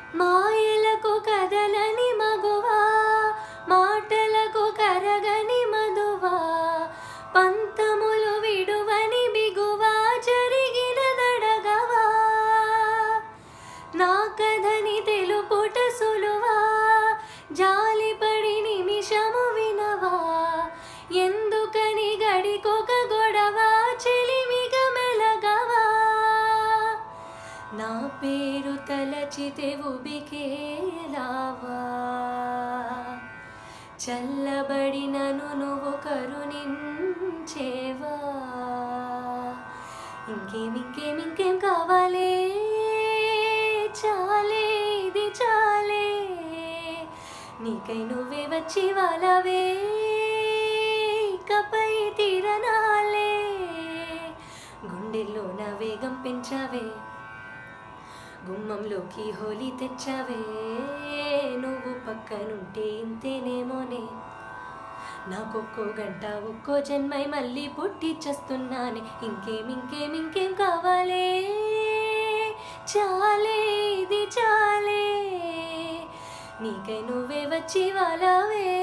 మాయలకు కదలని మగువా మాటలకు కరగని మధువా పంతములు విడువని బిగువా జరిగిన దడగవా నా కథని తెలుపుట సులువా జాలిపడి నిమిషము వినవా ఎందుకని గడికొక గొడవ చెలిమిగ మెలగవా నా పేరు తలచితే ఉబికేలావా చల్లబడినను నువ్వు కరుణించేవా ఇంకేం ఇంకేం ఇంకేం కావాలే చాలే ఇది చాలే నీకై నువ్వే వచ్చి వాళ్ళవే ఇకపై తీరనాలే గుండెల్లో నా వేగం పెంచావే గుమ్మంలోకి హోలీ తెచ్చావే నువ్వు పక్కనుంటే ఇంతేనేమోనే నాకొక్కో గంట ఒక్కో జన్మై మళ్ళీ పుట్టి చేస్తున్నానే ఇంకేం ఇంకేం ఇంకేం కావాలే చాలే ఇది చాలే నీకై నువ్వే వచ్చి వాళ్ళవే